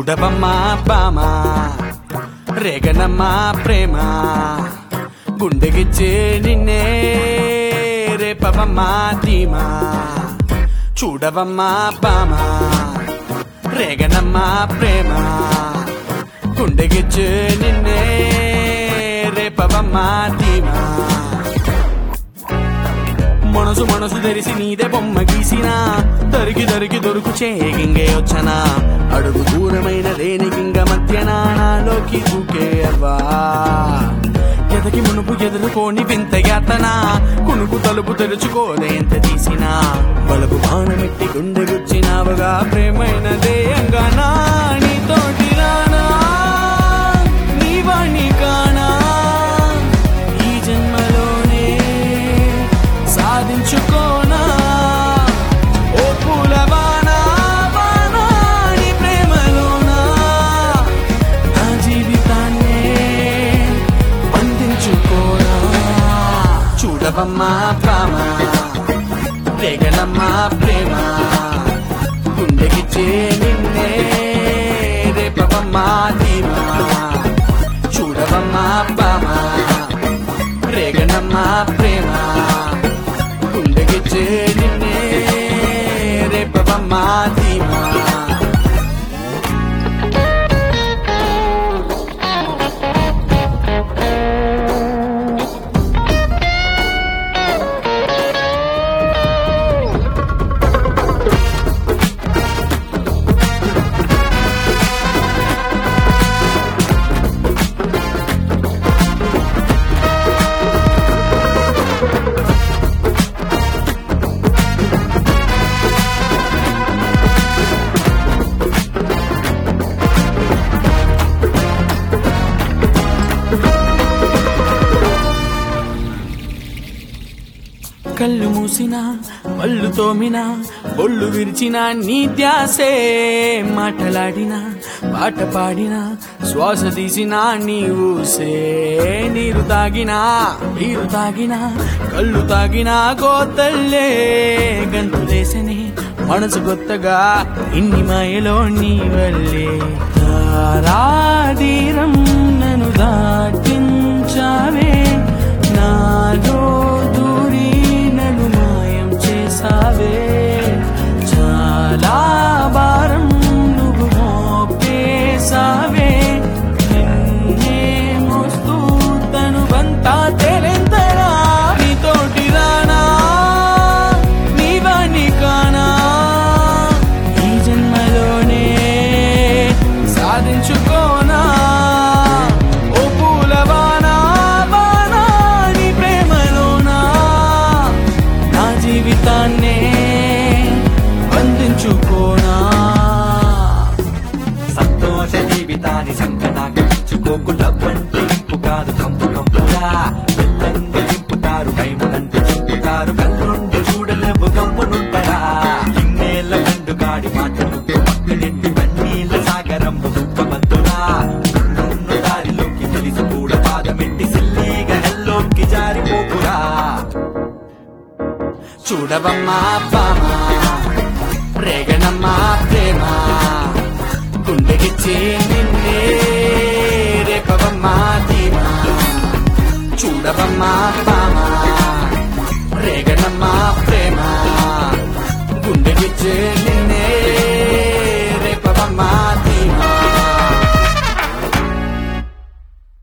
చూడవమ్మా బామా రేగనమ్మా ప్రేమ గుండెగిచ్చే నిన్నే రేపవమ్మా ధీమా చూడవమ్మా బామా రేగనమ్మా ప్రేమ గుండెగిచ్చే నిన్నే రేపవమ్మా ధీమా మనసు మనసు తెరిసి నీదే బొమ్మ గీసిన తరిగి తరిగి దొరుకు చేగింగే వచ్చనా అడుగు దూరమైన దేనికింగ మధ్యన నాలోకి దూకే అవ్వా ఎదకి మునుపు ఎదుర్కోని వింత యాతన కునుకు తలుపు తెరుచుకోలే ఎంత తీసినా బలుపు బాణమెట్టి గుండె గుచ్చినావుగా ప్రేమైనదే అంగానా నీతోటి రానా నీ వాణ్ణి కానా ఈ జన్మలోనే సాధించుకోనా ఓ పూలవానా వానా నీ ప్రేమలోనా నా జీవితాన్నే బంధించుకోనా చూడవమ్మా ప్రేమ రేగలమ్మా ప్రేమ గుండెకిచ్చే నిన్నే రేపవమ్మా ధీమా చూడవమ్మా ప్రేమ రేగనమ్మా ప్రేమ గుండెకిచ్చే నిన్నే రేపవమ్మా ధీమా కళ్ళు మూసిన పళ్ళు తోమిన ఒళ్ళు విరిచిన నీ ధ్యాసే మాటలాడిన పాట పాడిన శ్వాస తీసిన నీ ఊసే నీరు తాగిన నీరు తాగిన కళ్ళు తాగిన గోతల్లే గంతులేసని మనసు కొత్తగా ఇన్ని మాయలో నీ వల్లే తారాధీరం నన్ను దాటించావే నాలో దూరి నన్ను మాయం చేసావే చాలా భారం నువ్వు మోపేసావే నిన్నే మోస్తూ తను బంతా తెలెంతరా నీతోటి రానా నీ వాణ్ణి కానా ఈ జన్మలోనే సాధించుకోనా ఓ పూలవానా వానా నీ ప్రేమలోనా నా జీవితాన్నే బంధించుకోనా సంతోష జీవితాన్ని సంకటాకి ఇచ్చుకోకు డబ్బంటే ఇంపు కాదు కంపు కంపురా పిల్లంగా దింపుతారు టైములంటే చింపుతారు కళ్ళుండి చూడలేవు గమ్మునుంటరా ఇన్నేళ్ళ గండు గాడి మాటలు పక్కనెట్టి కన్నీళ్ళ సాగరం దుఃఖమంతురా ఉన్న దారిలోకి తెలిసి కూడా పాదమెట్టి సిల్లీగా హెల్లోకి జారిపోకురా చూడవమ్మా బామా రేగనమ్మా ప్రేమ గుండెకిచ్చే నిన్నే రేపవమ్మా ధీమా చూడవమ్మా బామా రేగనమ్మా ప్రేమ గుండెకిచ్చే